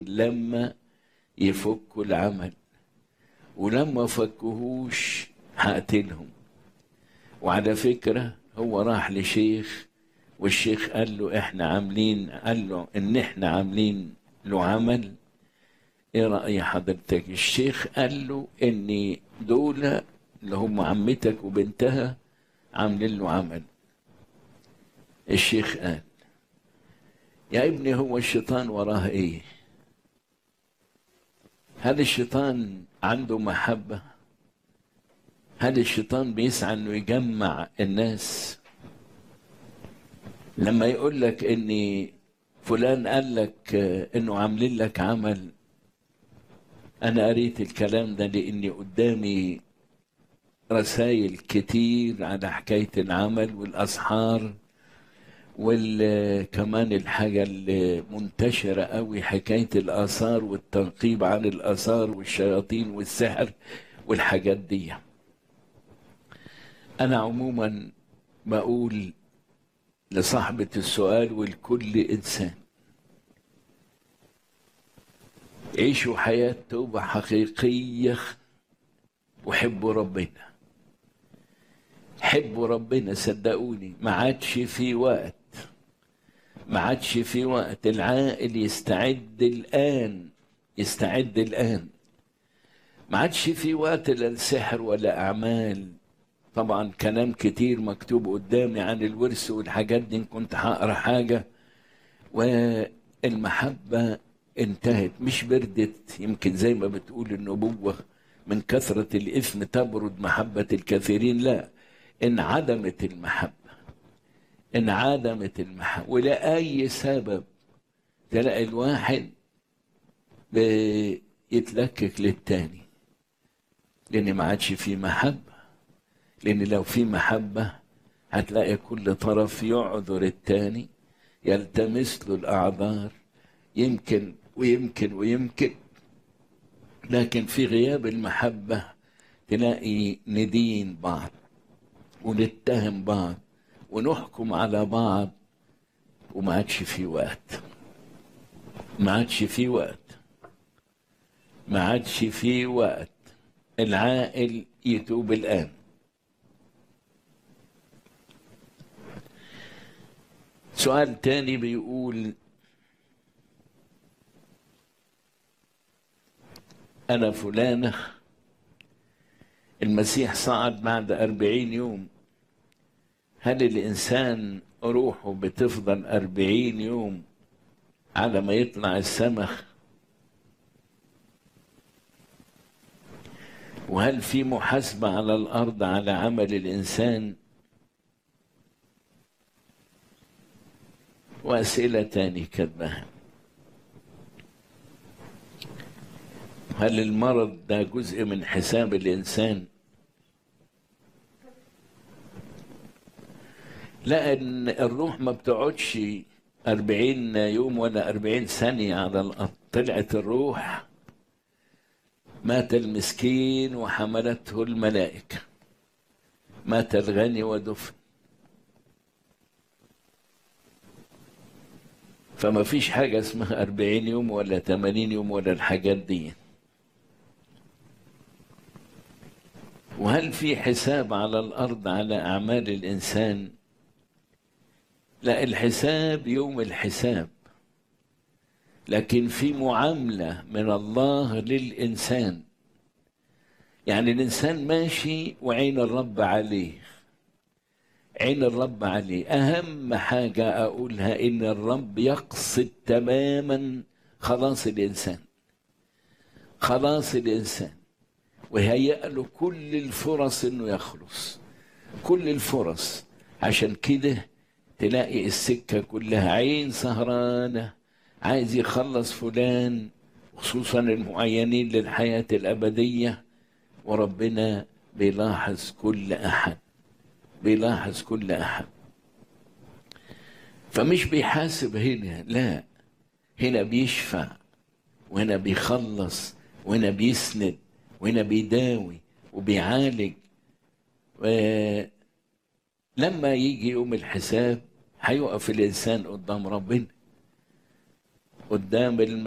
لما يفكوا العمل ولما فكوهوش هقتلهم وعلى فكرة هو راح لشيخ والشيخ قال له احنا عاملين قال له ان احنا عاملين له عمل ايه رأي حضرتك الشيخ قال له ان دول اللي هم عمتك وبنتها عاملين له عمل الشيخ قال يا ابني هو الشيطان وراه ايه هل الشيطان عنده محبة هل الشيطان بيسعى انه يجمع الناس لما يقول لك ان فلان قال لك انه عاملين لك عمل انا قريت الكلام ده لاني قدامي رسائل كتير على حكاية العمل والأسحار وكمان الحاجة اللي منتشرة قوي حكاية الآثار والتنقيب عن الآثار والشياطين والسحر والحاجات دي أنا عموما بقول لصاحبة السؤال ولكل إنسان عيشوا حياة توبة حقيقية وحبوا ربنا حبوا ربنا صدقوني ما عادش في وقت ما عادش في وقت العاقل يستعد الآن يستعد الآن ما عادش في وقت لا السحر ولا أعمال طبعا كلام كتير مكتوب قدامي عن الورث والحاجات دي إن كنت هقرا حاجة والمحبة انتهت مش بردت يمكن زي ما بتقول النبوة من كثرة الإثم تبرد محبة الكثيرين لا انعدمت المحبة انعدمت المحبة ولأي سبب تلاقي الواحد بيتلكك للتاني لأن ما عادش في محبة لأن لو في محبة هتلاقي كل طرف يعذر التاني يلتمس له الأعذار يمكن ويمكن ويمكن لكن في غياب المحبة تلاقي ندين بعض ونتهم بعض ونحكم على بعض وما عادش في وقت ما عادش في وقت ما عادش في وقت العاقل يتوب الآن سؤال تاني بيقول أنا فلانة المسيح صعد بعد أربعين يوم هل الإنسان روحه بتفضل أربعين يوم على ما يطلع السمخ وهل في محاسبة على الأرض على عمل الإنسان وأسئلة تاني كتبها هل المرض ده جزء من حساب الإنسان لا إن الروح ما بتقعدش أربعين يوم ولا أربعين ثانية على الأرض طلعت الروح مات المسكين وحملته الملائكة مات الغني ودفن فما فيش حاجة اسمها أربعين يوم ولا تمانين يوم ولا الحاجات دي وهل في حساب على الأرض على أعمال الإنسان لا الحساب يوم الحساب لكن في معاملة من الله للإنسان يعني الإنسان ماشي وعين الرب عليه عين الرب عليه أهم حاجة أقولها إن الرب يقصد تماما خلاص الإنسان خلاص الإنسان وهيأ له كل الفرص إنه يخلص كل الفرص عشان كده تلاقي السكة كلها عين سهرانة عايز يخلص فلان خصوصا المعينين للحياة الأبدية وربنا بيلاحظ كل أحد بيلاحظ كل أحد فمش بيحاسب هنا لا هنا بيشفع وهنا بيخلص وهنا بيسند وهنا بيداوي وبيعالج ولما يجي يوم الحساب هيقف الإنسان قدام ربنا قدام الم...